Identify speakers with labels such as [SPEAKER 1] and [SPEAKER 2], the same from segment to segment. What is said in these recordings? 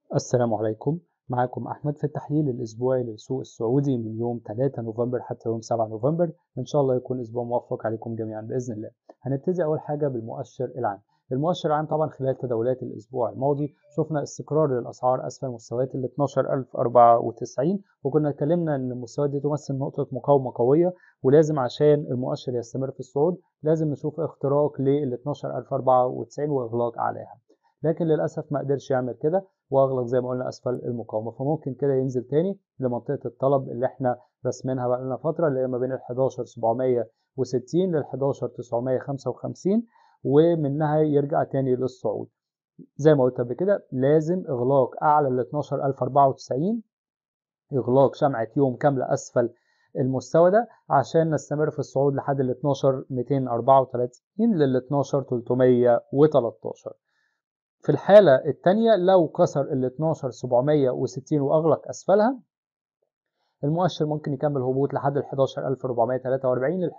[SPEAKER 1] السلام عليكم معاكم أحمد في التحليل الأسبوعي للسوق السعودي من يوم 3 نوفمبر حتى يوم 7 نوفمبر إن شاء الله يكون أسبوع موفق عليكم جميعا بإذن الله هنبتدي أول حاجة بالمؤشر العام المؤشر العام طبعا خلال تداولات الأسبوع الماضي شفنا استقرار للأسعار أسفل مستويات ال 12094 وكنا اتكلمنا إن المستويات دي تمثل نقطة مقاومة قوية ولازم عشان المؤشر يستمر في الصعود لازم نشوف اختراق لل 12094 وإغلاق عليها لكن للأسف ما قدرش يعمل كده واغلق زي ما قلنا اسفل المقاومه فممكن كده ينزل تاني لمنطقه الطلب اللي احنا راسمينها بقى لنا فتره اللي هي ما بين ال 11760 لل 11955 ومنها يرجع تاني للصعود زي ما قلت قبل كده لازم اغلاق اعلى ال 12094 اغلاق شمعه يوم كامله اسفل المستوى ده عشان نستمر في الصعود لحد ال 12234 لل 12313 في الحالة الثانية لو كسر ال 12760 وأغلق أسفلها المؤشر ممكن يكمل هبوط لحد ال 11443 لل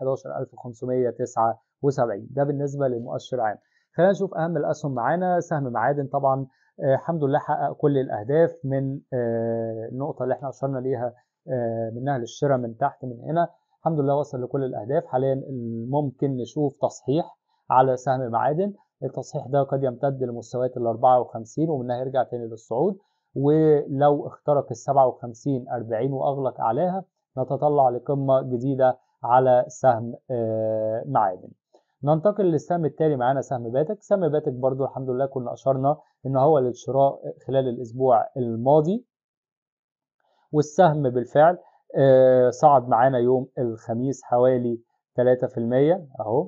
[SPEAKER 1] 11579 ده بالنسبة للمؤشر العام خلينا نشوف أهم الأسهم معانا سهم معادن طبعا آه الحمد لله حقق كل الأهداف من آه النقطة اللي احنا أشرنا ليها آه منها للشراء من تحت من هنا الحمد لله وصل لكل الأهداف حاليا ممكن نشوف تصحيح على سهم معادن التصحيح ده قد يمتد لمستويات ال 54 ومنها يرجع تاني للصعود ولو اخترق ال 57 40 واغلق اعلاها نتطلع لقمه جديده على سهم معادن. ننتقل للسهم التالي معانا سهم باتك، سهم باتك برضو الحمد لله كنا اشرنا ان هو للشراء خلال الاسبوع الماضي والسهم بالفعل صعد معانا يوم الخميس حوالي 3% اهو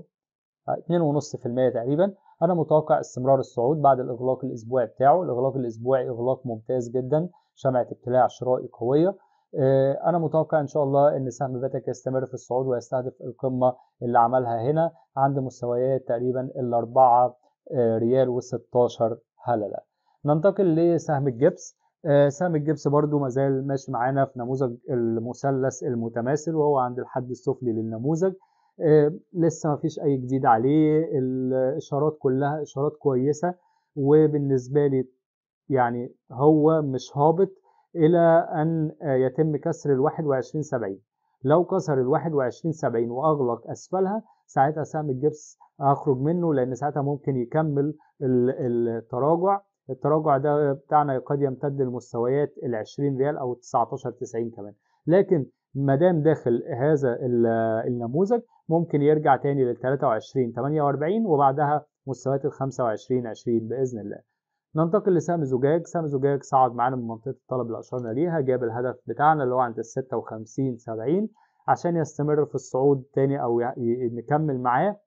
[SPEAKER 1] 2.5% تقريبا انا متوقع استمرار الصعود بعد الاغلاق الاسبوعي بتاعه الاغلاق الاسبوعي اغلاق ممتاز جدا شمعة ابتلاع شرائي قوية انا متوقع ان شاء الله ان سهم باتك يستمر في الصعود ويستهدف القمة اللي عملها هنا عند مستويات تقريبا الاربعة ريال و16 هللة ننتقل لسهم الجبس سهم الجبس برضو مازال ماشي معانا في نموذج المثلث المتماثل وهو عند الحد السفلي للنموذج آه لسه ما فيش اي جديد عليه الاشارات كلها اشارات كويسه وبالنسبه لي يعني هو مش هابط الى ان يتم كسر ال 21 70 لو كسر ال 21 70 واغلق اسفلها ساعتها سهم الجبس هخرج منه لان ساعتها ممكن يكمل التراجع التراجع ده بتاعنا قد يمتد لمستويات ال 20 ريال او 19 90 كمان لكن ما دام داخل هذا النموذج ممكن يرجع تاني لل 23 48 وبعدها مستويات ال 25 20 باذن الله. ننتقل لسهم زجاج، سهم زجاج صعد معانا من منطقه الطلب اللي اشرنا ليها، جاب الهدف بتاعنا اللي هو عند ال 56 70 عشان يستمر في الصعود تاني او نكمل معاه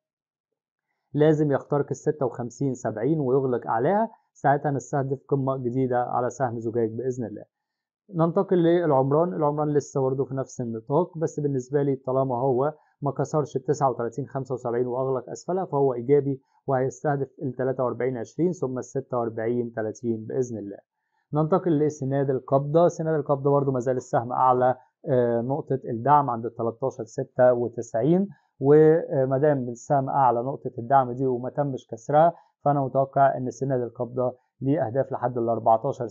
[SPEAKER 1] لازم يخترق ال 56 70 ويغلق اعلاها ساعتها نستهدف قمه جديده على سهم زجاج باذن الله. ننتقل للعمران العمران لسه برضه في نفس النطاق بس بالنسبة لي طالما هو ما كسرش ال 39 75 واغلق اسفلها فهو ايجابي وهيستهدف ال 43 20 ثم ال 46 30 باذن الله. ننتقل لسناد القبضة، سناد القبضة برضه ما زال السهم اعلى نقطة الدعم عند ال 13 96 وما دام السهم اعلى نقطة الدعم دي وما تمش كسرها فانا متوقع ان سناد القبضة ليه اهداف لحد ال 14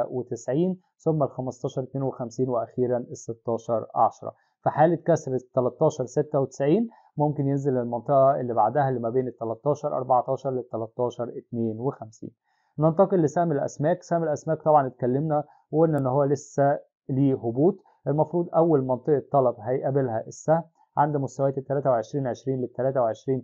[SPEAKER 1] 96 ثم ال 15 52 واخيرا ال 16 10 في حاله كسر ال 13 96 ممكن ينزل للمنطقه اللي بعدها اللي ما بين ال 13 14 لل 13 52 ننتقل لسهم الاسماك سهم الاسماك طبعا اتكلمنا وقلنا ان هو لسه ليه هبوط المفروض اول منطقه طلب هيقابلها السهم عند مستويات ال 23 20 لل 23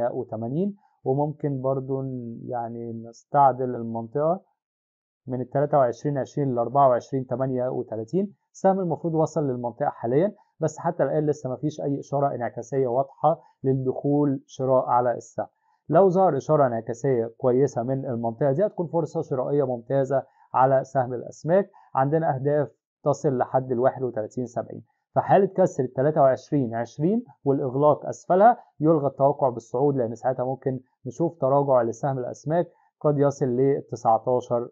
[SPEAKER 1] 88 وممكن برضو يعني نستعدل المنطقة من ال 23 20 ل 24 38 السهم المفروض وصل للمنطقة حاليا بس حتى الآن لسه ما فيش أي إشارة انعكاسية واضحة للدخول شراء على السهم لو ظهر إشارة انعكاسية كويسة من المنطقة دي هتكون فرصة شرائية ممتازة على سهم الأسماك عندنا أهداف تصل لحد ال 31 70 في حالة كسر ال 23 20 والإغلاق أسفلها يلغى التوقع بالصعود لأن ساعتها ممكن نشوف تراجع لسهم الأسماك قد يصل ل 19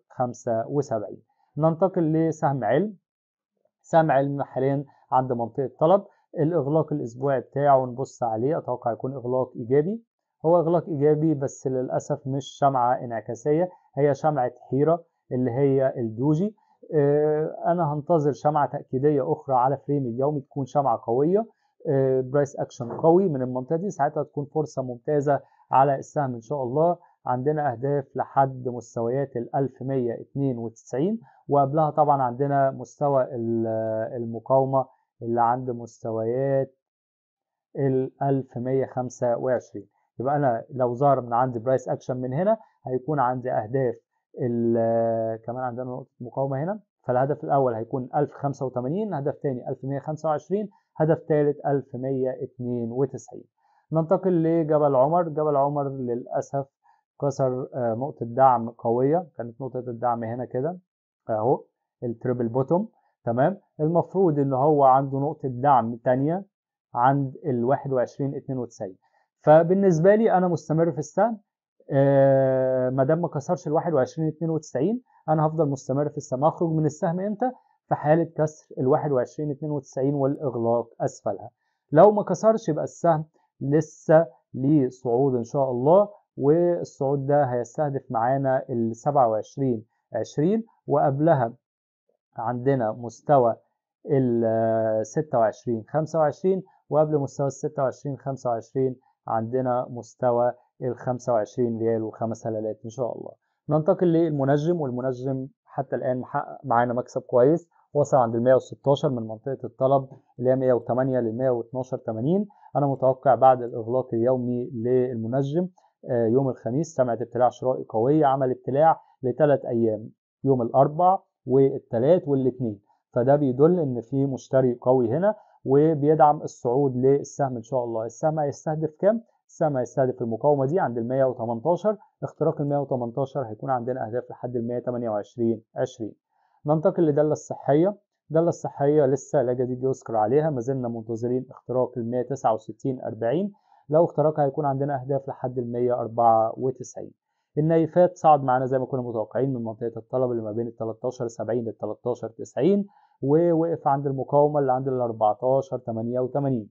[SPEAKER 1] 75 ننتقل لسهم علم سهم علم حاليا عند منطقة طلب الإغلاق الأسبوعي بتاعه نبص عليه أتوقع يكون إغلاق إيجابي هو إغلاق إيجابي بس للأسف مش شمعة انعكاسية هي شمعة حيرة اللي هي الدوجي انا هنتظر شمعة تأكيدية اخرى على فريم اليومي تكون شمعة قوية برايس اكشن قوي من المنطقة دي ساعتها تكون فرصة ممتازة على السهم ان شاء الله عندنا اهداف لحد مستويات ال 1192 وقبلها طبعا عندنا مستوى المقاومة اللي عند مستويات ال 1125 يبقى انا لو ظهر من عندي برايس اكشن من هنا هيكون عندي اهداف كمان عندنا نقطة مقاومة هنا فالهدف الأول هيكون 1085 هدف ثاني 1125 هدف ثالث 1192 ننتقل لجبل عمر جبل عمر للأسف كسر نقطة دعم قوية كانت نقطة الدعم هنا كده اهو التريبل بوتوم تمام المفروض ان هو عنده نقطة دعم تانية عند ال 21 92 فبالنسبة لي انا مستمر في السهم آه ما دام ما كسرش ال 21 92 انا هفضل مستمر في السهم اخرج من السهم امتى في حاله كسر ال 21 92 والاغلاق اسفلها لو ما كسرش يبقى السهم لسه ليه صعود ان شاء الله والصعود ده هيستهدف معانا ال 27 20 وقبلها عندنا مستوى ال 26 25 وقبل مستوى ال 26 25 عندنا مستوى ال 25 ريال وخمس هلالات ان شاء الله ننتقل للمنجم والمنجم حتى الان محقق معانا مكسب كويس وصل عند ال 116 من منطقه الطلب اللي هي 108 لل 112 80 انا متوقع بعد الاغلاق اليومي للمنجم يوم الخميس سمعة ابتلاع شرائي قوية عمل ابتلاع لثلاث ايام يوم الاربع والثلاث والاثنين فده بيدل ان في مشتري قوي هنا وبيدعم الصعود للسهم ان شاء الله السهم هيستهدف كام السهم هيستهدف المقاومة دي عند ال 118 اختراق ال 118 هيكون عندنا أهداف لحد ال 128 20 ننتقل لدالة الصحية الدالة الصحية لسه لا جديد يذكر عليها ما زلنا منتظرين اختراق ال 169 40 لو اختراقها هيكون عندنا أهداف لحد ال 194 النايفات صعد معانا زي ما كنا متوقعين من منطقة الطلب اللي ما بين ال 13 70 لل 13 90 ووقف عند المقاومة اللي عند ال 14 88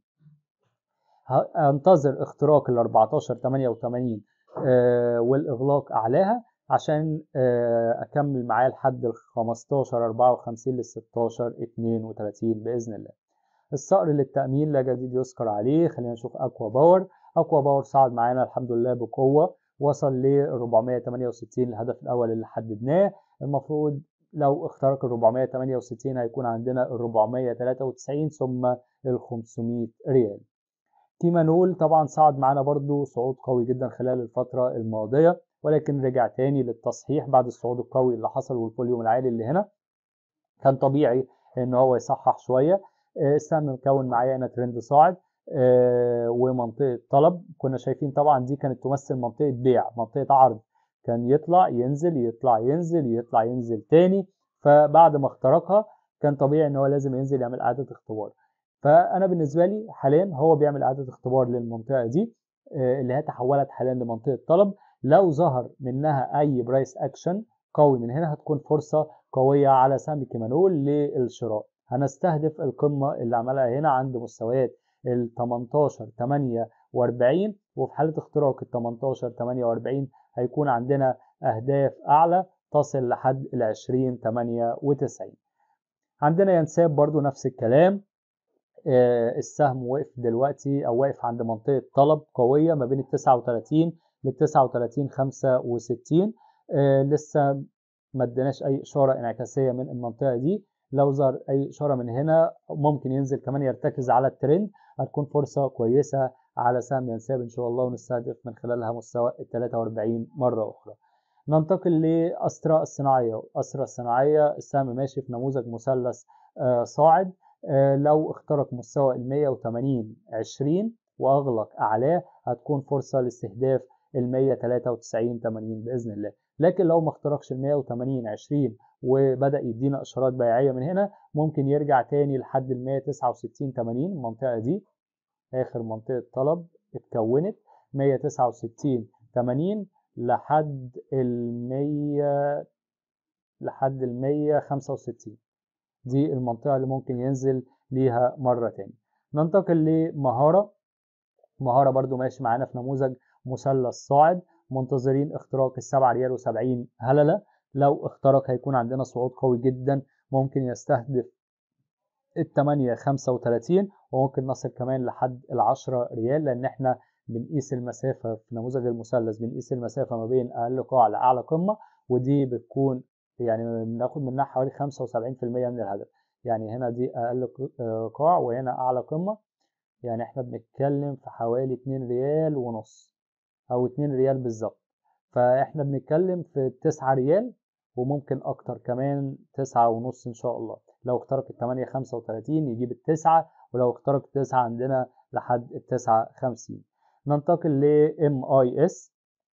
[SPEAKER 1] انتظر اختراق ال 14 88 آه والاغلاق اعلاها عشان آه اكمل معاه لحد ال 15 54 لل 16 32 باذن الله. الصقر للتامين لا جديد يذكر عليه خلينا نشوف اكوا باور اكوا باور صعد معانا الحمد لله بقوه وصل ل 468 الهدف الاول اللي حددناه المفروض لو اخترق ال 468 هيكون عندنا ال 493 ثم ال 500 ريال. تيمانول طبعا صعد معانا برضو صعود قوي جدا خلال الفترة الماضية ولكن رجع تاني للتصحيح بعد الصعود القوي اللي حصل والفوليوم العالي اللي هنا كان طبيعي ان هو يصحح شوية السهم مكون معايا هنا ترند صاعد ومنطقة طلب كنا شايفين طبعا دي كانت تمثل منطقة بيع منطقة عرض كان يطلع ينزل يطلع ينزل يطلع ينزل تاني فبعد ما اخترقها كان طبيعي ان هو لازم ينزل يعمل اعادة اختبار فانا بالنسبه لي حاليا هو بيعمل اعاده اختبار للمنطقه دي اللي هي تحولت حاليا لمنطقه طلب لو ظهر منها اي برايس اكشن قوي من هنا هتكون فرصه قويه على سهم كيمانول للشراء هنستهدف القمه اللي عملها هنا عند مستويات ال 18 48 وفي حاله اختراق ال 18 48 هيكون عندنا اهداف اعلى تصل لحد ال 20 98 عندنا ينساب برضو نفس الكلام السهم وقف دلوقتي او واقف عند منطقه طلب قويه ما بين ال 39 لل 39 65 لسه ما اديناش اي اشاره انعكاسيه من المنطقه دي لو ظهر اي اشاره من هنا ممكن ينزل كمان يرتكز على الترند هتكون فرصه كويسه على سهم ينساب ان شاء الله ونستهدف من خلالها مستوى ال 43 مره اخرى ننتقل لأسرة الصناعية أسرة الصناعية السهم ماشي في نموذج مثلث صاعد لو اخترق مستوى ال 180 20 واغلق اعلاه هتكون فرصه لاستهداف ال 193 80 باذن الله لكن لو ما اخترقش ال 180 20 وبدا يدينا اشارات بيعيه من هنا ممكن يرجع تاني لحد ال 169 80 المنطقه دي اخر منطقه طلب اتكونت 169 80 لحد ال 100 لحد ال 165 دي المنطقة اللي ممكن ينزل ليها مرة تاني ننتقل لمهارة مهارة برضو ماشي معانا في نموذج مثلث صاعد منتظرين اختراق السبعة ريال وسبعين هللة لو اخترق هيكون عندنا صعود قوي جدا ممكن يستهدف ال 8 35 وممكن نصل كمان لحد ال 10 ريال لان احنا بنقيس المسافه في نموذج المثلث بنقيس المسافه ما بين اقل قاع لاعلى قمه ودي بتكون يعني بناخد منها حوالي 75% من الهدف يعني هنا دي اقل قاع وهنا اعلى قمه يعني احنا بنتكلم في حوالي 2 ريال ونص او 2 ريال بالظبط فاحنا بنتكلم في 9 ريال وممكن اكتر كمان 9 ونص ان شاء الله لو اخترق ال 8 35 يجيب التسعة ولو اخترق التسعة عندنا لحد التسعة 50 ننتقل ل ام اي اس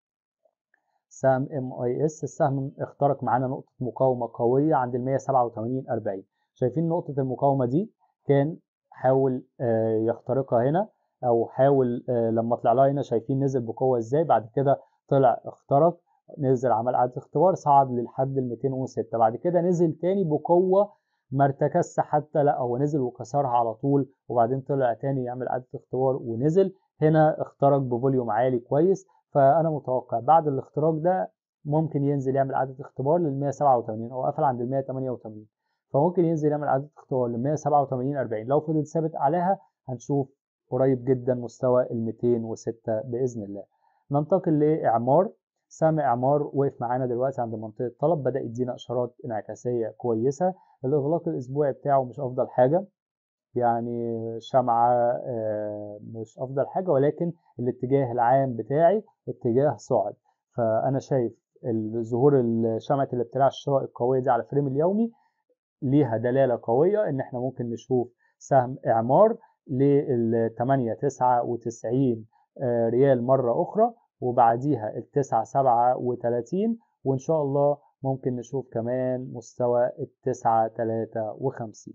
[SPEAKER 1] سهم ام اي اس السهم اخترق معانا نقطة مقاومة قوية عند ال 187 40 شايفين نقطة المقاومة دي كان حاول يخترقها هنا او حاول لما طلع لها هنا شايفين نزل بقوة ازاي بعد كده طلع اخترق نزل عمل اعاده اختبار صعد للحد ال 206 بعد كده نزل تاني بقوه ما ارتكزش حتى لا هو نزل وكسرها على طول وبعدين طلع تاني يعمل اعاده اختبار ونزل هنا اخترق بفوليوم عالي كويس فانا متوقع بعد الاختراق ده ممكن ينزل يعمل اعاده اختبار لل 187 هو قفل عند ال 188 فممكن ينزل يعمل اعاده اختبار لل 187 40 لو فضل ثابت عليها هنشوف قريب جدا مستوى ال 206 باذن الله ننتقل لاعمار سهم اعمار وقف معانا دلوقتي عند منطقه طلب بدا يدينا اشارات انعكاسيه كويسه الاغلاق الاسبوعي بتاعه مش افضل حاجه يعني شمعة مش أفضل حاجة ولكن الاتجاه العام بتاعي اتجاه صاعد فأنا شايف ظهور شمعة الابتلاع الشراء القوية دي على الفريم اليومي ليها دلالة قوية إن إحنا ممكن نشوف سهم إعمار لل 8 99 ريال مرة أخرى وبعديها ال 9 37 وإن شاء الله ممكن نشوف كمان مستوى ال 9 53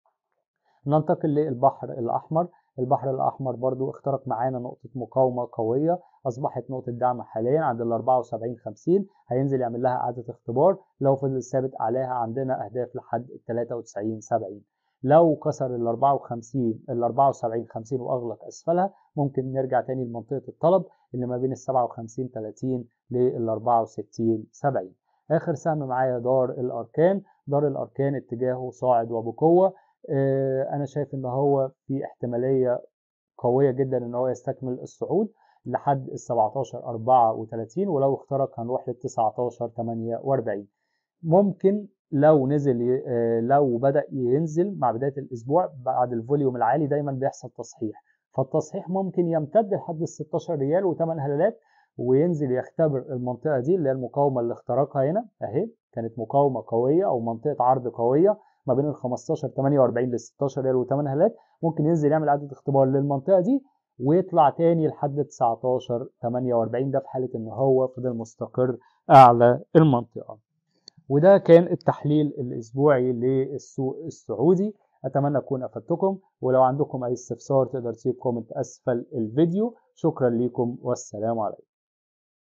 [SPEAKER 1] ننتقل للبحر الأحمر البحر الأحمر برضو اخترق معانا نقطة مقاومة قوية أصبحت نقطة دعم حاليا عند ال 74 50 هينزل يعمل لها إعادة اختبار لو فضل ثابت عليها عندنا أهداف لحد ال 93 70 لو كسر ال 54 ال 74 50 وأغلق أسفلها ممكن نرجع تاني لمنطقة الطلب اللي ما بين ال 57 30 لل 64 70 آخر سهم معايا دار الأركان دار الأركان اتجاهه صاعد وبقوة انا شايف ان هو في احتماليه قويه جدا ان هو يستكمل الصعود لحد ال 17 34 ولو اخترق هنروح لل 19 48 ممكن لو نزل لو بدا ينزل مع بدايه الاسبوع بعد الفوليوم العالي دايما بيحصل تصحيح فالتصحيح ممكن يمتد لحد ال 16 ريال و8 هلالات وينزل يختبر المنطقه دي اللي هي المقاومه اللي اخترقها هنا اهي كانت مقاومه قويه او منطقه عرض قويه ما بين ال 15 48 لل 16 ريال و8 هلات ممكن ينزل يعمل اعاده اختبار للمنطقه دي ويطلع تاني لحد 19 48 ده في حاله ان هو فضل مستقر اعلى المنطقه وده كان التحليل الاسبوعي للسوق السعودي اتمنى اكون افدتكم ولو عندكم اي استفسار تقدر تسيب كومنت اسفل الفيديو شكرا لكم والسلام عليكم